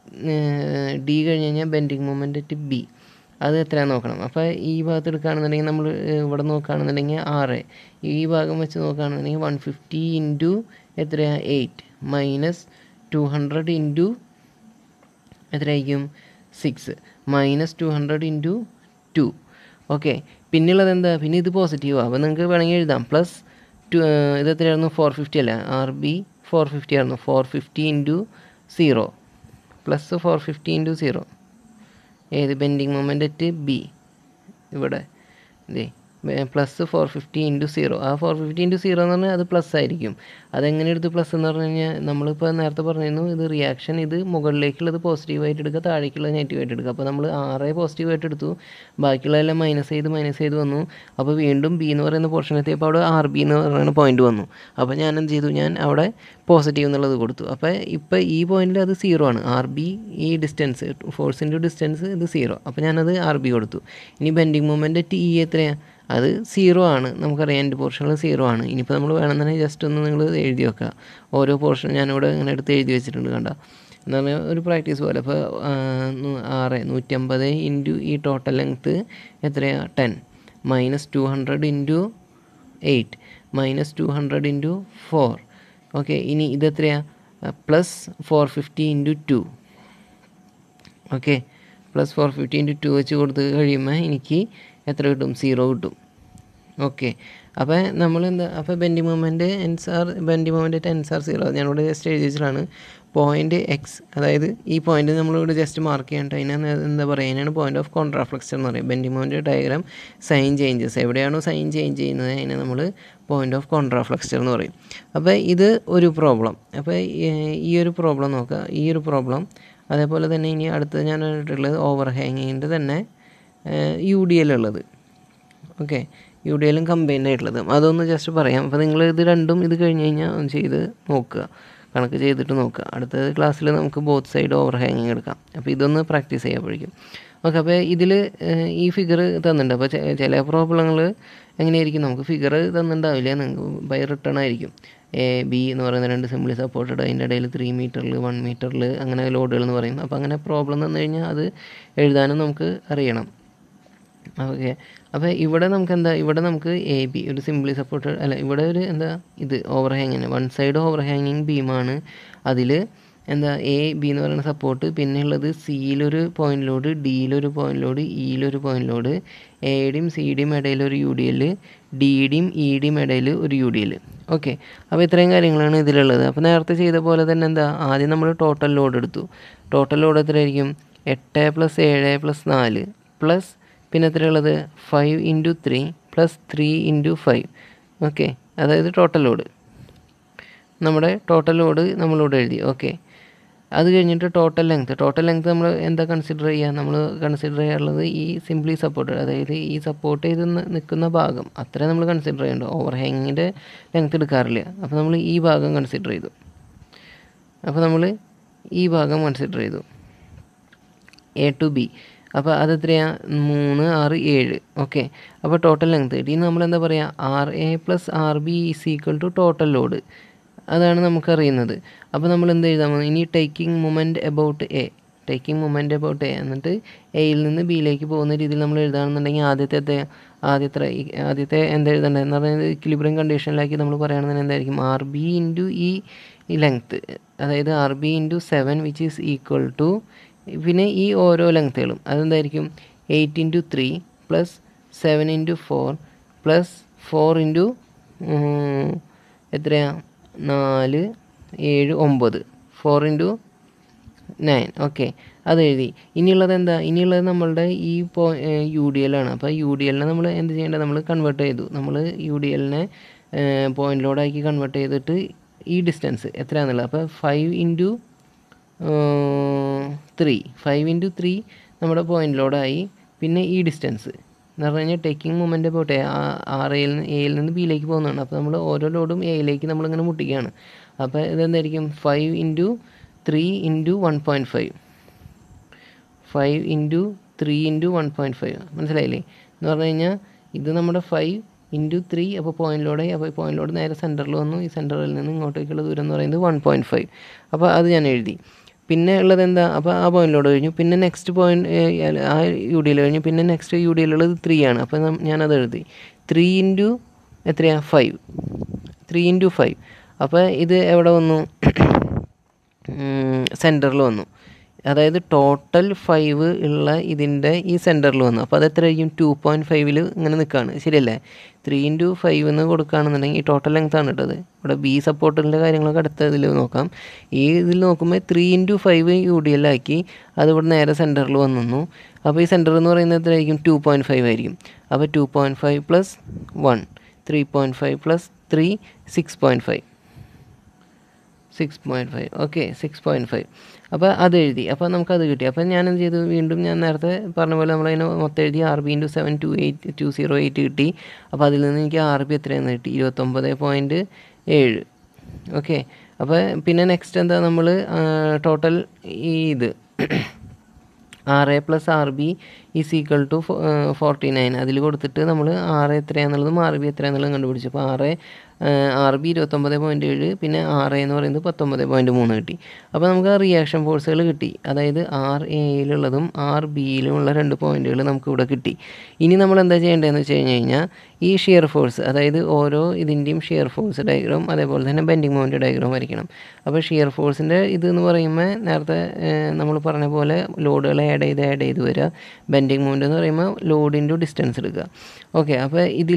ഡി കഴിഞ്ഞ് കഴിഞ്ഞാൽ ബെൻഡിങ് മൂമെൻറ്റ് ബി അത് എത്രയാണെന്ന് നോക്കണം അപ്പോൾ ഈ ഭാഗത്ത് എടുക്കുകയാണെന്നുണ്ടെങ്കിൽ നമ്മൾ ഇവിടെ നോക്കുകയാണെന്നുണ്ടെങ്കിൽ ആറ് ഈ ഭാഗം വെച്ച് നോക്കുകയാണെന്നുണ്ടെങ്കിൽ വൺ ഫിഫ്റ്റി ഇൻറ്റു എത്രയാണ് eight minus two hundred into എത്രയായിരിക്കും six minus two hundred into two okay പിന്നുള്ളത് എന്താ പിന്നെ ഇത് പോസിറ്റീവ് അപ്പോൾ നിങ്ങൾക്ക് വേണമെങ്കിൽ എഴുതാം പ്ലസ് ടു ഇത് എത്രയായിരുന്നു ഫോർ ഫിഫ്റ്റി അല്ല ആർ ബി ഫോർ ഫിഫ്റ്റി ആയിരുന്നു four fifty into zero plus four fifty into zero ഏത് ബെൻഡിങ് മൊമെൻ്റ് അറ്റ് ബി ഇവിടെ ഇതേ plus four fifty into zero ആ ഫോർ ഫിഫ്റ്റി ഇൻറ്റു സീറോ എന്ന് പറഞ്ഞാൽ അത് പ്ലസ് ആയിരിക്കും അതെങ്ങനെ എടുത്ത് പ്ലസ് എന്ന് പറഞ്ഞു കഴിഞ്ഞാൽ നമ്മളിപ്പോൾ നേരത്തെ പറഞ്ഞിരുന്നു ഇത് റിയാക്ഷൻ ഇത് മുകളിലേക്കുള്ളത് പോസിറ്റീവായിട്ട് എടുക്കുക താഴേക്കുള്ളത് നെഗറ്റീവായിട്ട് എടുക്കുക അപ്പോൾ നമ്മൾ ആറേ പോസിറ്റീവായിട്ട് എടുത്തു ബാക്കിയുള്ളതെല്ലാം മൈനസ് ചെയ്ത് മൈനസ് ചെയ്ത് വന്നു അപ്പോൾ വീണ്ടും ബി എന്ന് പറയുന്ന പോർഷൻ എത്തിയപ്പോൾ അവിടെ ആർ ബി എന്ന് പറയുന്ന പോയിന്റ് വന്നു അപ്പോൾ ഞാൻ എന്ത് ചെയ്തു ഞാൻ അവിടെ പോസിറ്റീവ് എന്നുള്ളത് കൊടുത്തു അപ്പോൾ ഇപ്പോൾ ഈ പോയിന്റിൽ അത് സീറോ ആണ് ആർ ബി ഈ ഡിസ്റ്റൻസ് ഫോഴ്സിൻ്റെ ഡിസ്റ്റൻസ് ഇത് സീറോ അപ്പോൾ ഞാനത് ആർ ബി കൊടുത്തു ഇനി ബെൻഡിങ് മൂമെൻറ്റ് ടി എത്രയാണ് അത് സീറോ ആണ് നമുക്കറിയാം എൻ്റെ പോർഷനിൽ സീറോ ആണ് ഇനിയിപ്പോൾ നമ്മൾ വേണമെന്നുണ്ടെങ്കിൽ ജസ്റ്റ് ഒന്ന് നിങ്ങൾ എഴുതി വെക്കുക ഓരോ പോർഷൻ ഞാനിവിടെ ഇങ്ങനെ എടുത്ത് എഴുതി വെച്ചിട്ടുണ്ട് കണ്ട എന്ന് പറഞ്ഞാൽ ഒരു പ്രാക്ടീസ് പോലെ അപ്പോൾ ആറ് നൂറ്റമ്പത് ഇൻറ്റു ഈ ടോട്ടൽ ലെങ്ത്ത് എത്രയാണ് ten minus two hundred into eight minus two hundred into four okay ഇനി ഇതെത്രയാണ് plus four fifty into two okay plus four fifty into two വെച്ച് കൊടുത്ത് കഴിയുമ്പോൾ എനിക്ക് എത്ര കിട്ടും സീറോ കിട്ടും ഓക്കെ അപ്പോൾ നമ്മൾ എന്താ അപ്പോൾ bending moment ends are bending moment tends are zero ഞാനിവിടെ ജസ്റ്റ് എഴുതി വെച്ചിട്ടാണ് പോയിൻറ്റ് എക്സ് അതായത് ഈ പോയിന്റ് നമ്മളിവിടെ ജസ്റ്റ് മാർക്ക് ചെയ്യേണ്ട അതിന് എന്താ പറയുക അതിനാണ് പോയിന്റ് ഓഫ് കോൺട്രാഫ്ലക്ഷൻ എന്ന് പറയും bending moment diagram sign changes എവിടെയാണോ സൈൻ ചേഞ്ച് ചെയ്യുന്നത് അതിനെ നമ്മൾ പോയിന്റ് ഓഫ് കോൺട്രാഫ്ലക്ചർ എന്ന് പറയും അപ്പോൾ ഇത് ഒരു പ്രോബ്ലം അപ്പോൾ ഈ ഒരു പ്രോബ്ലം നോക്കുക ഈ ഒരു പ്രോബ്ലം അതേപോലെ തന്നെ ഇനി അടുത്തത് ഞാൻ കണ്ടിട്ടുള്ളത് ഓവർ ഹാങ്ങിങ്ങിൻ്റെ തന്നെ യു ഡി എൽ ഉള്ളത് ഓക്കെ യു ഡി എല്ലും കമ്പൈൻഡ് ആയിട്ടുള്ളത് അതൊന്ന് ജസ്റ്റ് പറയാം അപ്പോൾ നിങ്ങൾ ഇത് രണ്ടും ഇത് കഴിഞ്ഞ് കഴിഞ്ഞാൽ ഒന്ന് ചെയ്ത് നോക്കുക കണക്ക് ചെയ്തിട്ട് നോക്കുക അടുത്ത ക്ലാസ്സിൽ നമുക്ക് ബോത്ത് സൈഡ് ഓവർ ഹാങ്ങിങ് എടുക്കാം അപ്പോൾ ഇതൊന്ന് പ്രാക്ടീസ് ചെയ്യാപ്പോഴേക്കും ഓക്കെ അപ്പോൾ ഇതിൽ ഈ ഫിഗർ തന്നിട്ടുണ്ട് അപ്പോൾ ചില പ്രോബ്ലങ്ങൾ എങ്ങനെയായിരിക്കും നമുക്ക് ഫിഗർ തന്നിട്ടുണ്ടാവില്ല നിങ്ങൾക്ക് ബൈ റിട്ടേൺ ആയിരിക്കും എ ബി എന്ന് പറയുന്ന രണ്ട് സിമ്പിളി സപ്പോർട്ടഡ് അതിൻ്റെ ഇടയിൽ ത്രീ മീറ്ററിൽ വൺ മീറ്ററിൽ അങ്ങനെ ലോഡുകൾ എന്ന് പറയും അപ്പോൾ അങ്ങനെ പ്രോബ്ലം തന്നു കഴിഞ്ഞാൽ അത് എഴുതാനും നമുക്ക് അറിയണം ഓക്കെ അപ്പോൾ ഇവിടെ നമുക്ക് എന്താ ഇവിടെ നമുക്ക് എ ബി ഒരു സിംപ്ലി സപ്പോർട്ടഡ് അല്ല ഇവിടെ ഒരു എന്താ ഇത് ഓവർ ഹാങ്ങിങ് വൺ സൈഡ് ഓവർ ഹാങ്ങിങ് ബീമാണ് അതിൽ എന്താ എ ബി എന്ന് പറയുന്ന സപ്പോർട്ട് പിന്നെ ഉള്ളത് സിയിലൊരു പോയിന്റ് ലോഡ് ഡിയിലൊരു പോയിന്റ് ലോഡ് ഇയിലൊരു പോയിന്റ് ലോഡ് എയുടെയും സിയുടെയും ഇടയിൽ ഒരു യു ഡി എൽ ഡിയുടെയും ഇയുടെയും ഇടയിൽ ഒരു യു ഡി എൽ ഓക്കെ അപ്പോൾ ഇത്രയും കാര്യങ്ങളാണ് ഇതിലുള്ളത് അപ്പോൾ നേരത്തെ ചെയ്ത പോലെ തന്നെ എന്താ ആദ്യം നമ്മൾ ടോട്ടൽ ലോഡ് എടുത്തു ടോട്ടൽ ലോഡ് എത്രയായിരിക്കും എട്ട് പ്ലസ് ഏഴ് പ്ലസ് നാല് പ്ലസ് പിന്നെ എത്രയുള്ളത് five into three plus three into five okay അതായത് ടോട്ടൽ ലോഡ് നമ്മുടെ ടോട്ടൽ ലോഡ് നമ്മളിവിടെ എഴുതി ഓക്കെ അത് കഴിഞ്ഞിട്ട് ടോട്ടൽ ലെങ്ത് ടോട്ടൽ ലെങ്ത് നമ്മൾ എന്താ കൺസിഡർ ചെയ്യുക നമ്മൾ കൺസിഡർ ചെയ്യാറുള്ളത് ഈ സിംപ്ലി സപ്പോർട്ട് അതായത് ഈ സപ്പോർട്ട് ചെയ്ത് നിൽക്കുന്ന ഭാഗം അത്രേ നമ്മൾ കൺസിഡർ ചെയ്യേണ്ടത് ഓവർ ഹാങ്ങിൻ്റെ ലെങ്ത് എടുക്കാറില്ല അപ്പോൾ നമ്മൾ ഈ ഭാഗം കൺസിഡർ ചെയ്തു അപ്പോൾ നമ്മൾ ഈ ഭാഗം കൺസിഡർ ചെയ്തു എ ടു ബി അപ്പോൾ അതെത്രയാണ് മൂന്ന് ആറ് ഏഴ് ഓക്കെ അപ്പോൾ ടോട്ടൽ ലെങ്ത് ഇനി നമ്മൾ എന്താ പറയുക R A plus R B is equal to total load അതാണ് നമുക്കറിയുന്നത് അപ്പോൾ നമ്മൾ എന്ത് എഴുതാൻ പോകുന്നത് ഇനി taking moment about A taking moment about A എന്നിട്ട് എയിൽ നിന്ന് ബിയിലേക്ക് പോകുന്ന രീതിയിൽ നമ്മൾ എഴുതാണെന്നുണ്ടെങ്കിൽ ആദ്യത്തെ ആദ്യത്തെ ആദ്യത്തെ എന്താ എഴുതേണ്ടത് എന്ന് പറയുന്നത് ഇക്വിലിബ്രിയം കണ്ടീഷനിലാക്കി നമ്മൾ പറയുകയാണെന്നുണ്ടെങ്കിൽ എന്തായിരിക്കും ആർ ബി ഇൻറ്റു ഈ ലെങ്ത്ത് അതായത് R B into seven which is equal to പിന്നെ ഈ ഓരോ ലെങ്ത്തുകളും അതെന്തായിരിക്കും eight into three plus seven into four plus four into എത്രയാണ് നാല് ഏഴ് ഒമ്പത് ഫോർ ഇൻറ്റു നയൻ ഓക്കെ അത് എഴുതി ഇനിയുള്ളത് എന്താ ഇനിയുള്ളത് നമ്മളുടെ ഈ പോ യു ഡി എൽ ആണ് അപ്പോൾ യു ഡി എല്ലിനെ നമ്മൾ എന്ത് ചെയ്യേണ്ടത് നമ്മൾ കൺവേർട്ട് ചെയ്തു നമ്മൾ യു ഡി എല്ലിനെ പോയിന്റ് ലോഡാക്കി കൺവേർട്ട് ചെയ്തിട്ട് ഈ ഡിസ്റ്റൻസ് എത്രയാണെന്നുള്ളത് അപ്പോൾ five into three five into three നമ്മുടെ പോയിന്റ് ലോഡായി പിന്നെ ഈ ഡിസ്റ്റൻസ് എന്ന് പറഞ്ഞു കഴിഞ്ഞാൽ ടേക്കിംഗ് മൊമെൻ്റ് പോട്ടെ ആർ എയിൽ നിന്ന് എയിൽ നിന്ന് ബിയിലേക്ക് പോകുന്നതാണ് അപ്പോൾ നമ്മൾ ഓരോ ലോഡും എയിലേക്ക് നമ്മളിങ്ങനെ മുട്ടിക്കുകയാണ് അപ്പോൾ ഇതെന്തായിരിക്കും five into three into one point five five into three into one point five മനസ്സിലായില്ലേ എന്ന് പറഞ്ഞു കഴിഞ്ഞാൽ ഇത് നമ്മുടെ ഫൈവ് ഇൻറ്റു ത്രീ അപ്പോൾ പോയിന്റ് ലോഡായി അപ്പോൾ പോയിന്റ് ലോഡ് നേരെ സെൻറ്ററിൽ വന്നു ഈ സെൻറ്ററിൽ നിന്ന് ഇങ്ങോട്ടേക്കുള്ള ദൂരം എന്ന് പറയുന്നത് വൺ പോയിൻറ്റ് ഫൈവ് അപ്പോൾ അത് ഞാൻ എഴുതി പിന്നെ ഉള്ളത് എന്താ അപ്പോൾ ആ പോയിന്റിലോട് കഴിഞ്ഞു പിന്നെ നെക്സ്റ്റ് പോയിന്റ് ആ യു ഡിയിൽ കഴിഞ്ഞു പിന്നെ നെക്സ്റ്റ് യു ഡിയിലുള്ളത് ത്രീ ആണ് അപ്പോൾ ഞാനത് എഴുതി ത്രീ ഇൻറ്റു എത്രയാണ് ഫൈവ് ത്രീ ഇൻറ്റു ഫൈവ് അപ്പോൾ ഇത് എവിടെ വന്നു സെൻറ്ററിൽ വന്നു അതായത് ടോട്ടൽ ഫൈവ് ഉള്ള ഇതിൻ്റെ ഈ സെൻറ്ററിൽ വന്നു അപ്പോൾ അത് എത്രയായിരിക്കും ടു പോയിൻറ്റ് ഫൈവിൽ ഇങ്ങനെ നിൽക്കുകയാണ് ശരിയല്ലേ ത്രീ ഇൻറ്റു ഫൈവ് എന്ന് കൊടുക്കുകയാണെന്നുണ്ടെങ്കിൽ ഈ ടോട്ടൽ ലെങ്ത് ആണ് ഇട്ടത് ഇവിടെ ബി സപ്പോർട്ടിൻ്റെ കാര്യങ്ങളൊക്കെ അടുത്ത ഇതിൽ നോക്കാം ഈ ഇതിൽ നോക്കുമ്പോൾ three into five U D L ആക്കി അത് ഇവിടെ നേരെ സെൻറ്ററിൽ വന്നു അപ്പോൾ ഈ സെൻറ്റർ എന്ന് പറയുന്നത് എത്രയായിരിക്കും ടു പോയിൻറ്റ് ഫൈവ് ആയിരിക്കും അപ്പോൾ two point five plus one three point five plus three six point five six point five okay six point five അപ്പോൾ അത് എഴുതി അപ്പോൾ നമുക്കത് കിട്ടി അപ്പോൾ ഞാൻ എന്ത് ചെയ്തു വീണ്ടും ഞാൻ നേരത്തെ പറഞ്ഞ പോലെ നമ്മളതിനെ മൊത്തം എഴുതി R B into seven two eight two zero eight കിട്ടി അപ്പോൾ അതിൽ നിന്ന് എനിക്ക് ആർ ബി എത്രയാണെന്ന് കിട്ടി ഇരുപത്തൊമ്പത് പോയിൻറ്റ് ഏഴ് ഓക്കെ അപ്പോൾ പിന്നെ നെക്സ്റ്റ് എന്താ നമ്മൾ ടോട്ടൽ ഈ ഇത് R A plus R B is equal to forty nine അതിൽ കൊടുത്തിട്ട് നമ്മൾ ആർ എ എത്രയാണെന്നുള്ളതും ആർ ബി എത്രയാണെന്നുള്ളതും കണ്ടുപിടിച്ചു അപ്പോൾ ആറ് ആർ ബി ഇരുപത്തൊമ്പത് പോയിൻറ്റ് ഏഴ് പിന്നെ ആർ എ എന്ന് പറയുന്നത് പത്തൊമ്പത് പോയിൻറ്റ് മൂന്ന് കിട്ടി അപ്പോൾ നമുക്ക് ആ റിയാക്ഷൻ ഫോഴ്സുകൾ കിട്ടി അതായത് ആർ എയിലുള്ളതും ആർ ബിയിലുമുള്ള രണ്ട് പോയിൻറ്റുകൾ നമുക്ക് ഇവിടെ കിട്ടി ഇനി നമ്മൾ എന്താ ചെയ്യേണ്ടതെന്ന് വെച്ച് കഴിഞ്ഞ് കഴിഞ്ഞാൽ ഈ ഷിയർ ഫോഴ്സ് അതായത് ഓരോ ഇതിൻ്റെയും ഷിയർ ഫോഴ്സ് ഡയഗ്രാം അതേപോലെ തന്നെ ബെൻഡിങ് മൗണ്ട് ഡയഗ്രാം വരയ്ക്കണം അപ്പോൾ ഷിയർ ഫോഴ്സിൻ്റെ ഇത് എന്ന് പറയുമ്പോൾ നേരത്തെ നമ്മൾ പറഞ്ഞ പോലെ ലോഡുകൾ ആഡ് ചെയ്ത് ആഡ് ചെയ്ത് വരിക ബെൻഡിങ് മൗണ്ട് എന്ന് പറയുമ്പോൾ ലോഡിൻ്റെ ഡിസ്റ്റൻസ് എടുക്കുക ഓക്കെ അപ്പോൾ ഇതിൽ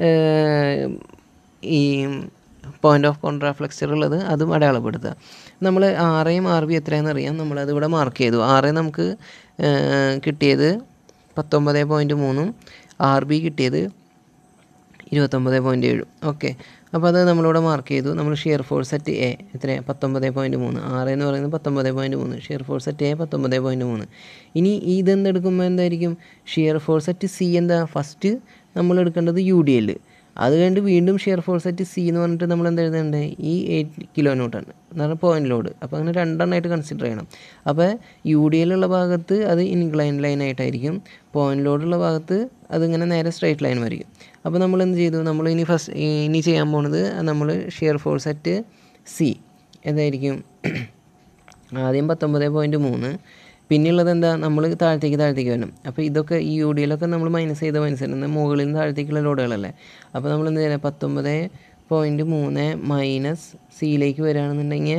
ഈ പോയിൻ്റ് ഓഫ് കോൺട്രാഫ്ലെക്ചർ ഉള്ളത് അതും അടയാളപ്പെടുത്തുക നമ്മൾ ആറേയും ആർ ബി എത്രയാണെന്ന് അറിയാം നമ്മളത് ഇവിടെ മാർക്ക് ചെയ്തു ആറ് നമുക്ക് കിട്ടിയത് പത്തൊമ്പത് പോയിൻറ്റ് മൂന്നും ആർ ബി കിട്ടിയത് ഇരുപത്തൊമ്പത് പോയിൻറ്റ് ഏഴും ഓക്കെ അപ്പോൾ അത് നമ്മളിവിടെ മാർക്ക് ചെയ്തു നമ്മൾ ഷിയർ ഫോഴ്സ് അറ്റ് എ എത്ര പത്തൊമ്പത് പോയിൻറ്റ് മൂന്ന് ആറ് എന്ന് പറയുന്നത് പത്തൊമ്പത് പോയിൻറ്റ് മൂന്ന് ഷിയർ ഫോഴ്സ് അറ്റ് എ പത്തൊമ്പത് പോയിൻറ്റ് മൂന്ന് ഇനി ഇതെന്തെടുക്കുമ്പോൾ എന്തായിരിക്കും ഷിയർ ഫോഴ്സ് അറ്റ് സി എന്താ ഫസ്റ്റ് നമ്മൾ എടുക്കേണ്ടത് യു ഡി എൽ അത് കഴിഞ്ഞിട്ട് വീണ്ടും ഷിയർ ഫോഴ്സ് അറ്റ് സി എന്ന് പറഞ്ഞിട്ട് നമ്മൾ എന്താ എഴുതേണ്ടത് ഈ എയ്റ്റ് കിലോ ന്യൂട്ടൺ എന്ന് പറഞ്ഞാൽ പോയിന്റ് ലോഡ് അപ്പോൾ അങ്ങനെ രണ്ടെണ്ണമായിട്ട് കൺസിഡർ ചെയ്യണം അപ്പോൾ യു ഡി എല്ലുള്ള ഭാഗത്ത് അത് ഇൻക്ലൈൻ ലൈൻ ആയിട്ടായിരിക്കും പോയിന്റ് ലോഡുള്ള ഭാഗത്ത് അതിങ്ങനെ നേരെ സ്ട്രൈറ്റ് ലൈൻ വരയ്ക്കും അപ്പോൾ നമ്മൾ എന്ത് ചെയ്തു നമ്മൾ ഇനി ഫസ്റ്റ് ഇനി ചെയ്യാൻ പോണത് നമ്മൾ ഷിയർ ഫോഴ്സ് അറ്റ് സി എന്തായിരിക്കും ആദ്യം പത്തൊമ്പത് പോയിൻറ്റ് മൂന്ന് പിന്നെയുള്ളത് എന്താ നമ്മൾ താഴത്തേക്ക് താഴത്തേക്ക് വരണം അപ്പോൾ ഇതൊക്കെ ഈ യു ഡി എല്ലൊക്കെ നമ്മൾ മൈനസ് ചെയ്ത മനസ്സിലുണ്ട് മുകളിൽ നിന്ന് താഴത്തേക്കുള്ള ലോഡുകളല്ലേ അപ്പോൾ നമ്മൾ എന്ത് ചെയ്യുക പത്തൊമ്പത് പോയിൻറ്റ് മൂന്ന് മൈനസ് സിയിലേക്ക് വരികയാണെന്നുണ്ടെങ്കിൽ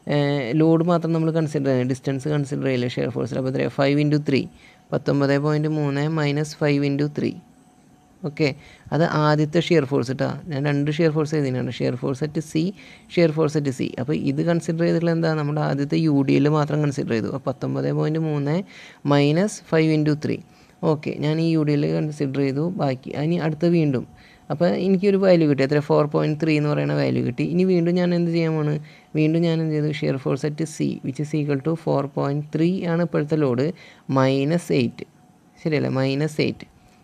ലോഡ് മാത്രം നമ്മൾ കൺസിഡർ ചെയ്യുന്നത് ഡിസ്റ്റൻസ് കൺസിഡർ ചെയ്യില്ല ഷെയർ ഫോഴ്സിൽ അപ്പോൾ എത്രയാണ് ഫൈവ് ഇൻറ്റു ത്രീ പത്തൊമ്പത് പോയിൻറ്റ് മൂന്ന് minus five into three okay അത് ആദ്യത്തെ ഷിയർ ഫോഴ്സ് കേട്ടോ ഞാൻ രണ്ട് ഷിയർ ഫോഴ്സ് എഴുതിയിട്ടുണ്ട് shear force at C shear force at C അപ്പോൾ ഇത് കൺസിഡർ ചെയ്തിട്ടുള്ള എന്താ നമ്മുടെ ആദ്യത്തെ യു ഡി എൽ മാത്രം കൺസിഡർ ചെയ്തു അപ്പോൾ പത്തൊമ്പത് പോയിൻറ്റ് മൂന്ന് minus five into three okay ഞാൻ ഈ യു ഡി എൽ കൺസിഡർ ചെയ്തു ബാക്കി ഇനി അടുത്ത വീണ്ടും അപ്പോൾ എനിക്കൊരു വാല്യൂ കിട്ടി എത്ര ഫോർ പോയിൻറ്റ് ത്രീ എന്ന് പറയുന്ന വാല്യൂ കിട്ടി ഇനി വീണ്ടും ഞാൻ എന്ത് ചെയ്യാൻ പോണ് വീണ്ടും ഞാൻ എന്ത് ചെയ്തു shear force at C which is equal to four point three ആണ് ഇപ്പോഴത്തെ ലോഡ് മൈനസ് എയ്റ്റ് ശരിയല്ലേ minus eight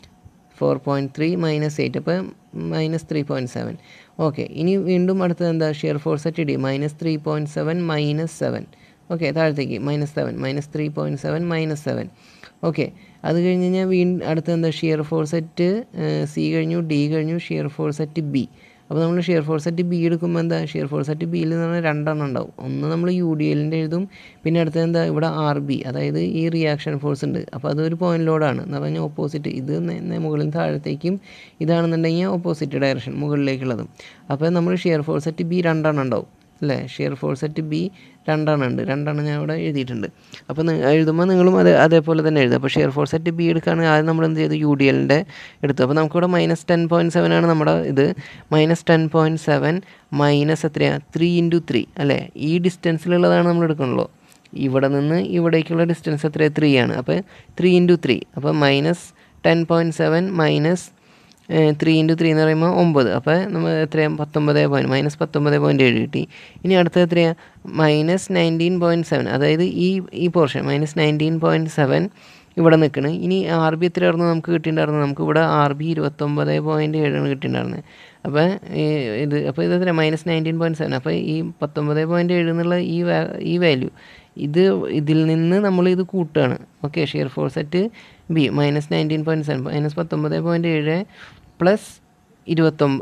four point three minus eight അപ്പോൾ minus three point seven okay ഇനി വീണ്ടും അടുത്തത് എന്താ shear force at D minus three point seven minus seven okay താഴത്തേക്ക് minus seven minus three point seven minus seven okay അത് കഴിഞ്ഞ് കഴിഞ്ഞാൽ വീണ്ടും അടുത്ത എന്താ ഷിയർ ഫോഴ്സ് അറ്റ് സി കഴിഞ്ഞു ഡി കഴിഞ്ഞു ഷിയർ ഫോഴ്സ് അറ്റ് ബി അപ്പോൾ നമ്മൾ ഷിയർ ഫോഴ്സ് അറ്റ് ബി എടുക്കുമ്പോൾ എന്താ ഷിയർ ഫോഴ്സ് അറ്റ് ബിയിൽ എന്ന് പറഞ്ഞാൽ രണ്ടെണ്ണം ഉണ്ടാവും ഒന്ന് നമ്മൾ യു ഡി എല്ലിൻ്റെ എഴുതും പിന്നെ അടുത്തത് എന്താ ഇവിടെ ആർ ബി അതായത് ഈ റിയാക്ഷൻ ഫോഴ്സ് ഉണ്ട് അപ്പോൾ അതൊരു പോയിന്റ് ലോഡാണ് എന്ന് പറഞ്ഞാൽ ഓപ്പോസിറ്റ് ഇത് മുകളിൽ താഴത്തേക്കും ഇതാണെന്നുണ്ടെങ്കിൽ ഓപ്പോസിറ്റ് ഡയറക്ഷൻ മുകളിലേക്കുള്ളതും അപ്പോൾ നമ്മൾ ഷിയർ ഫോഴ്സ് അറ്റ് ബി രണ്ടെണ്ണം ഉണ്ടാവും അല്ലേ ഷിയർ ഫോഴ്സ് അറ്റ് ബി രണ്ടെണ്ണം ഉണ്ട് രണ്ടെണ്ണം ഞാൻ ഇവിടെ എഴുതിയിട്ടുണ്ട് അപ്പോൾ എഴുതുമ്പോൾ നിങ്ങളും അത് അതേപോലെ തന്നെ എഴുതുക അപ്പോൾ ഷിയർ ഫോഴ്സ് അറ്റ് ബി എടുക്കുകയാണെങ്കിൽ ആദ്യം നമ്മൾ എന്ത് ചെയ്തു യു ഡി എല്ലിൻ്റെ എടുത്തു അപ്പോൾ നമുക്കിവിടെ മൈനസ് ടെൻ പോയിൻറ്റ് സെവൻ ആണ് നമ്മുടെ ഇത് minus ten point seven minus എത്രയാണ് ത്രീ ഇൻറ്റു ത്രീ അല്ലേ ഈ ഡിസ്റ്റൻസിലുള്ളതാണ് നമ്മൾ എടുക്കണല്ലോ ഇവിടെ നിന്ന് ഇവിടേക്കുള്ള ഡിസ്റ്റൻസ് എത്രയാണ് ത്രീ ആണ് അപ്പോൾ ത്രീ ഇൻറ്റു ത്രീ അപ്പോൾ minus ten point seven minus three into three എന്ന് പറയുമ്പോൾ ഒമ്പത് അപ്പോൾ നമ്മൾ എത്രയാണ് പത്തൊമ്പത് പോയിൻറ്റ് മൈനസ് പത്തൊമ്പത് പോയിൻറ്റ് ഏഴ് കിട്ടി ഇനി അടുത്തത് എത്രയാണ് മൈനസ് നയൻറ്റീൻ പോയിൻറ്റ് സെവൻ അതായത് ഈ ഈ portion minus nineteen point seven ഇവിടെ നിൽക്കണം ഇനി ആർ ബി എത്രയായിരുന്നു നമുക്ക് കിട്ടിയിട്ടുണ്ടായിരുന്നത് നമുക്ക് ഇവിടെ ആർ ബി ഇരുപത്തൊമ്പത് പോയിൻറ്റ് ഏഴാണ് കിട്ടിയിട്ടുണ്ടായിരുന്നത് അപ്പോൾ ഇത് അപ്പോൾ ഇത് എത്ര മൈനസ് നയൻറ്റീൻ പോയിൻറ്റ് സെവൻ അപ്പോൾ ഈ പത്തൊമ്പത് പോയിൻറ്റ് ഏഴ് എന്നുള്ള ഈ ഈ വാല്യൂ ഇത് ഇതിൽ നിന്ന് നമ്മൾ ഇത് കൂട്ടുകയാണ് okay shear force at B minus nineteen point seven minus പത്തൊമ്പത് പോയിൻറ്റ് ഏഴ് പ്ലസ് ഇരുപത്തൊമ്പ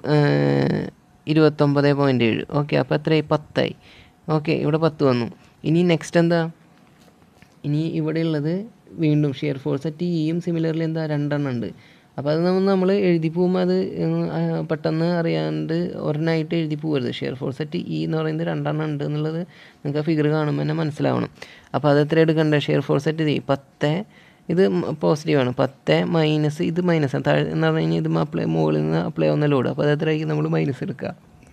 ഇരുപത്തൊമ്പത് പോയിൻറ്റ് ഏഴ് ഓക്കെ അപ്പോൾ എത്രയായി പത്തായി ഓക്കെ ഇവിടെ പത്ത് വന്നു ഇനി നെക്സ്റ്റ് എന്താ ഇനി ഇവിടെ ഉള്ളത് വീണ്ടും ഷിയർ ഫോഴ്സ് അറ്റ് ഇയും സിമിലർലി എന്താ രണ്ടെണ്ണം ഉണ്ട് അപ്പോൾ അത് നമ്മൾ നമ്മൾ എഴുതി പോകുമ്പോൾ അത് ഉം, ആ, പെട്ടെന്ന് അറിയാണ്ട് ഒരെണ്ണമായിട്ട് എഴുതി പോകരുത് ഷെയർ ഫോഴ്സ് അറ്റ് ഇ എന്ന് പറയുന്നത് രണ്ടെണ്ണം ഉണ്ട് എന്നുള്ളത് നിങ്ങൾക്ക് ആ ഫിഗർ കാണുമ്പോൾ തന്നെ മനസ്സിലാവണം അപ്പോൾ അത് എത്ര എടുക്കണ്ടേ ഷെയർ ഫോഴ്സ് അറ്റ് ഇ പത്ത് ഇത് പോസിറ്റീവാണ് പത്ത് മൈനസ് ഇത് മൈനസ് താഴെ എന്ന് പറഞ്ഞു കഴിഞ്ഞാൽ ഇത് അപ്ലൈ മുകളിൽ നിന്ന് അപ്ലൈ ആവുന്ന ലോഡ് അപ്പോൾ അത് എത്രയായിരിക്കും നമ്മൾ മൈനസ് എടുക്കുക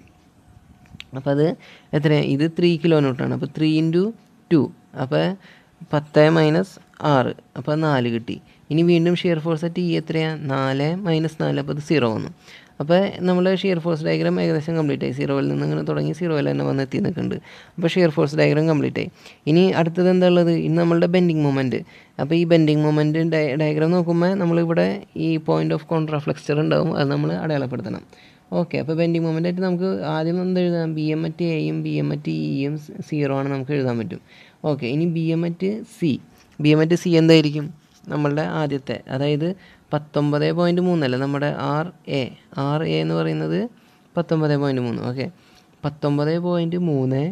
അപ്പോൾ അത് എത്ര ഇത് ത്രീ കിലോ ന്യൂട്ടാണ് അപ്പോൾ ത്രീ ഇൻറ്റു ടു അപ്പോൾ പത്ത് മൈനസ് ആറ് അപ്പോൾ നാല് കിട്ടി ഇനി വീണ്ടും ഷിയർ ഫോഴ്സ് അറ്റ് ഈ എത്രയാണ് നാല് മൈനസ് നാല് അപ്പോൾ അത് സീറോ വന്നു അപ്പോൾ നമ്മൾ ഷിയർ ഫോഴ്സ് ഡയഗ്രാം ഏകദേശം കംപ്ലീറ്റ് ആയി സീറോയിൽ നിന്ന് ഇങ്ങനെ തുടങ്ങി സീറോയിൽ തന്നെ വന്ന് എത്തി നിൽക്കുന്നുണ്ട് അപ്പോൾ ഷിയർ ഫോഴ്സ് ഡയഗ്രാം കംപ്ലീറ്റ് ആയി ഇനി അടുത്തത് എന്താ ഉള്ളത് ഇനി നമ്മളുടെ ബെൻഡിങ് മൊമെൻറ്റ് അപ്പോൾ ഈ ബെൻഡിങ് മൊമെൻറ്റ് ഡയഗ്രാം നോക്കുമ്പോൾ നമ്മളിവിടെ ഈ പോയിന്റ് ഓഫ് കോൺട്രാഫ്ലെക്ചർ ഉണ്ടാവും അത് നമ്മൾ അടയാളപ്പെടുത്തണം ഓക്കെ അപ്പോൾ ബെൻഡിങ് മൊമെൻ്റ് ആയിട്ട് നമുക്ക് ആദ്യം എന്ത് എഴുതാം ബി എം അറ്റ് എയും ബി എം അറ്റ് ഇയും സീറോ ആണ് നമുക്ക് എഴുതാൻ പറ്റും ഓക്കെ ഇനി B M at C B M at C എന്തായിരിക്കും നമ്മളുടെ ആദ്യത്തെ അതായത് പത്തൊമ്പത് പോയിൻറ്റ് മൂന്നല്ല നമ്മുടെ ആർ എ ആർ എ എന്ന് പറയുന്നത് പത്തൊമ്പത് പോയിൻറ്റ് മൂന്ന് ഓക്കെ പത്തൊമ്പത് പോയിൻറ്റ് മൂന്ന്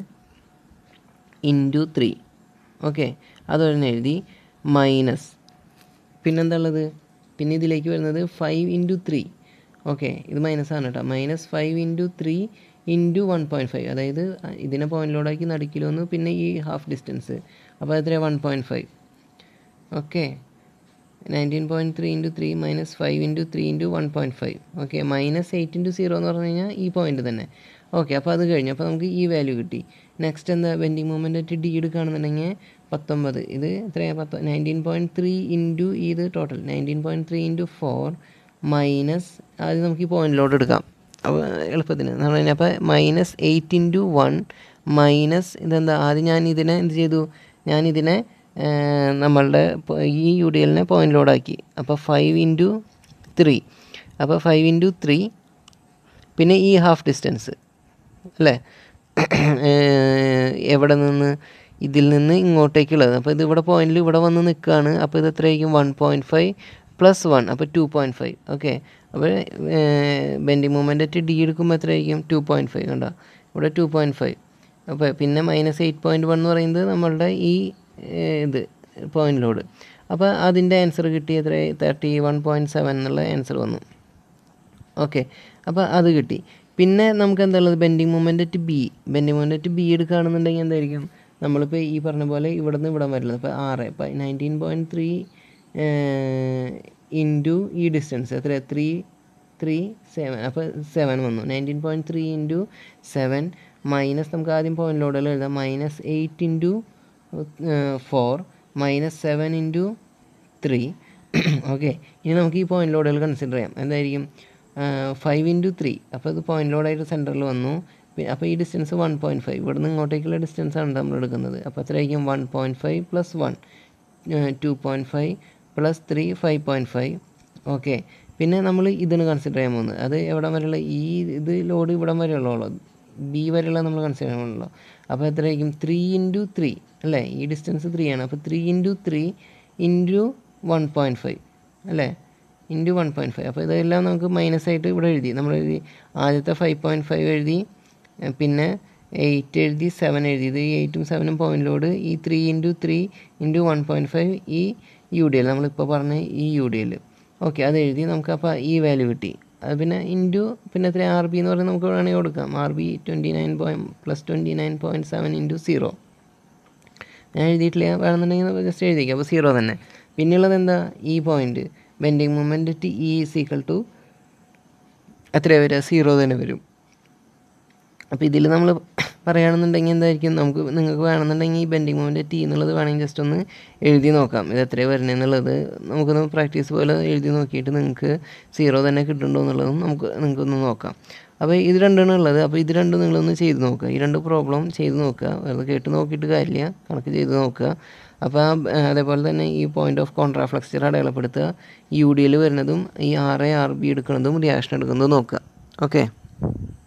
ഇൻറ്റു ത്രീ ഓക്കെ അതൊരെണ്ണം എഴുതി മൈനസ് പിന്നെന്താ ഉള്ളത് പിന്നെ ഇതിലേക്ക് വരുന്നത് ഫൈവ് ഇൻറ്റു ത്രീ ഓക്കെ ഇത് മൈനസ് ആണ് കേട്ടോ minus five into three into one point five അതായത് ഇതിനെ പോയിൻറ്റിലോടാക്കി നടുക്കിലൊന്ന് പിന്നെ ഈ ഹാഫ് ഡിസ്റ്റൻസ് അപ്പോൾ എത്രയാണ് one point five okay nineteen point three into three minus five into three into one point five okay minus eight into zero എന്ന് പറഞ്ഞു കഴിഞ്ഞാൽ ഈ പോയിന്റ് തന്നെ ഓക്കെ അപ്പോൾ അത് കഴിഞ്ഞു അപ്പോൾ നമുക്ക് ഈ വാല്യൂ കിട്ടി നെക്സ്റ്റ് എന്താ ബെൻഡിങ് മൂവ്മെൻ്റ് ആയിട്ട് ഡി എടുക്കുകയാണെന്നുണ്ടെങ്കിൽ പത്തൊമ്പത് ഇത് എത്രയാണ് പത്ത് നയൻറ്റീൻ പോയിൻറ്റ് ത്രീ ഇൻറ്റു ഇത് total nineteen point three into four minus ആദ്യം നമുക്ക് ഈ പോയിന്റിലോട്ട് എടുക്കാം അപ്പോൾ എളുപ്പത്തിന് എന്ന് പറഞ്ഞു കഴിഞ്ഞാൽ അപ്പോൾ minus eight into one minus ഇതെന്താ ആദ്യം ഞാൻ ഇതിനെ എന്ത് ചെയ്തു ഞാൻ ഇതിനെ ഏർ, നമ്മളുടെ പോ- ഈ യു ഡി എല്ലിനെ പോയിന്റിലോടാക്കി അപ്പോൾ ഫൈവ് ഇൻറ്റു ത്രീ അപ്പോൾ ഫൈവ് ഇൻറ്റു ത്രീ പിന്നെ ഈ ഹാഫ് ഡിസ്റ്റൻസ് അല്ലേ ഏർ, എവിടെ നിന്ന് ഇതിൽ നിന്ന് ഇങ്ങോട്ടേക്കുള്ളത് അപ്പോൾ ഇത് ഇവിടെ പോയിന്റിൽ ഇവിടെ വന്ന് നിൽക്കുകയാണ് അപ്പോൾ ഇത് എത്രയായിരിക്കും one point five plus one അപ്പോൾ ടു പോയിൻറ്റ് ഫൈവ് ഓക്കെ അപ്പോൾ ബെൻഡിങ് മൂവ്മെൻ്റ് ആയിട്ട് ഡി എടുക്കുമ്പോൾ എത്രയായിരിക്കും ടു പോയിൻറ്റ് ഫൈവ് കണ്ടോ ഇവിടെ ടു പോയിൻറ്റ് ഫൈവ് അപ്പോൾ പിന്നെ മൈനസ് എയ്റ്റ് പോയിൻറ്റ് വൺ എന്ന് പറയുന്നത് നമ്മളുടെ ഈ ഏർ, ഇത് പോയിന്റ് ലോഡ് അപ്പോൾ അതിൻ്റെ ആൻസർ കിട്ടി എത്ര തേർട്ടി വൺ പോയിൻറ്റ് സെവൻ എന്നുള്ള ആൻസർ വന്നു ഓക്കെ അപ്പോൾ അത് കിട്ടി പിന്നെ നമുക്ക് എന്താ ഉള്ളത് bending movement at B bending movement at B എടുക്കുകയാണെന്നുണ്ടെങ്കിൽ എന്തായിരിക്കും നമ്മളിപ്പോൾ ഈ പറഞ്ഞ പോലെ ഇവിടെ നിന്ന് ഇവിടെ വരുന്നത് ഇപ്പോൾ ആറ് ഇപ്പോൾ നയൻറ്റീൻ പോയിൻറ്റ് ത്രീ ഇൻറ്റു ഈ ഡിസ്റ്റൻസ് എത്ര ത്രീ ത്രീ സെവൻ അപ്പോൾ സെവൻ വന്നു nineteen point three into seven minus നമുക്ക് ആദ്യം പോയിന്റ് ലോഡിൽ എഴുതാം minus eight into four minus seven into three okay ഇനി നമുക്ക് ഈ പോയിന്റ് ലോഡുകൾ കൺസിഡർ ചെയ്യാം എന്തായിരിക്കും ഫൈവ് ഇൻറ്റു ത്രീ അപ്പോൾ ഇത് പോയിന്റ് ലോഡായിട്ട് സെൻറ്ററിൽ വന്നു പി- അപ്പോൾ ഈ ഡിസ്റ്റൻസ് വൺ പോയിൻറ്റ് ഫൈവ് ഇവിടെ നിന്ന് ഇങ്ങോട്ടേക്കുള്ള ഡിസ്റ്റൻസ് ആണ് നമ്മൾ എടുക്കുന്നത് അപ്പോൾ എത്രയായിരിക്കും one point five plus one two point five plus three five point five okay പിന്നെ നമ്മൾ ഇതിന് കൺസിഡർ ചെയ്യാൻ പോകുന്നത് അത് എവിടം വരെയുള്ള ഈ ഇത് ലോഡ് ഇവിടം വരെയുള്ളൂ ബി വരെയുള്ള നമ്മൾ കൺസിഡർ ചെയ്യാനുള്ളൂ അപ്പോൾ എത്രയായിരിക്കും ത്രീ ഇൻറ്റു ത്രീ അല്ലേ ഈ ഡിസ്റ്റൻസ് ത്രീ ആണ് അപ്പോൾ three into three into one point five അല്ലേ ഇൻറ്റു വൺ പോയിൻറ്റ് ഫൈവ് അപ്പോൾ ഇതെല്ലാം നമുക്ക് മൈനസ് ആയിട്ട് ഇവിടെ എഴുതി നമ്മൾ എഴുതി ആദ്യത്തെ ഫൈവ് പോയിൻറ്റ് ഫൈവ് എഴുതി ഏഹ് പിന്നെ എയ്റ്റ് എഴുതി സെവൻ എഴുതി ഇത് എയ്റ്റും സെവനും പോയിൻറ്റിലോട് ഈ three into three into one point five ഈ യു ഡി എൽ നമ്മളിപ്പോൾ പറഞ്ഞ ഈ യു ഡി എൽ ഓക്കെ അത് എഴുതി നമുക്ക് അപ്പോൾ ഈ വാല്യൂ കിട്ടി അത് പിന്നെ ഇൻറ്റു പിന്നെ എത്ര ആർ ബി എന്ന് പറയുന്നത് നമുക്ക് വേണമെങ്കിൽ കൊടുക്കാം R B twenty nine point plus twenty nine point seven into zero ഞാൻ എഴുതിയിട്ടില്ല വേണമെന്നുണ്ടെങ്കിൽ ജസ്റ്റ് എഴുതിക്കാം അപ്പോൾ സീറോ തന്നെ പിന്നെയുള്ളത് എന്താ ഈ point bending movement T E is equal to എത്രയാണ് വരിക സീറോ തന്നെ വരും അപ്പോൾ ഇതിൽ നമ്മൾ പറയുകയാണെന്നുണ്ടെങ്കിൽ എന്തായിരിക്കും നമുക്ക് നിങ്ങൾക്ക് വേണമെന്നുണ്ടെങ്കിൽ ഈ ബെൻഡിങ് മൂവ്മെൻറ്റ് ടി എന്നുള്ളത് വേണമെങ്കിൽ ജസ്റ്റ് ഒന്ന് എഴുതി നോക്കാം ഇത് എത്രയാണ് വരുന്നത് എന്നുള്ളത് നമുക്കൊന്ന് പ്രാക്ടീസ് പോലെ എഴുതി നോക്കിയിട്ട് നിങ്ങൾക്ക് സീറോ തന്നെ കിട്ടുന്നുണ്ടോ എന്നുള്ളതും നമുക്ക് നിങ്ങൾക്കൊന്ന് നോക്കാം അപ്പോൾ ഇത് രണ്ടാണ് ഉള്ളത് അപ്പോൾ ഇത് രണ്ടും നിങ്ങളൊന്ന് ചെയ്ത് നോക്കുക ഈ രണ്ട് പ്രോബ്ലം ചെയ്ത് നോക്കുക വെറുതെ കേട്ട് നോക്കിയിട്ട് കാര്യമില്ല കണക്ക് ചെയ്ത് നോക്കുക അപ്പോൾ ആ, അതേപോലെ തന്നെ ഈ പോയിന്റ് ഓഫ് കോൺട്രാഫ്ലക്ചർ അടയാളപ്പെടുത്തുക യു ഡി എൽ വരുന്നതും ഈ ആർ എ ആർ ബി എടുക്കുന്നതും റിയാക്ഷൻ എടുക്കുന്നതും നോക്കുക ഓക്കെ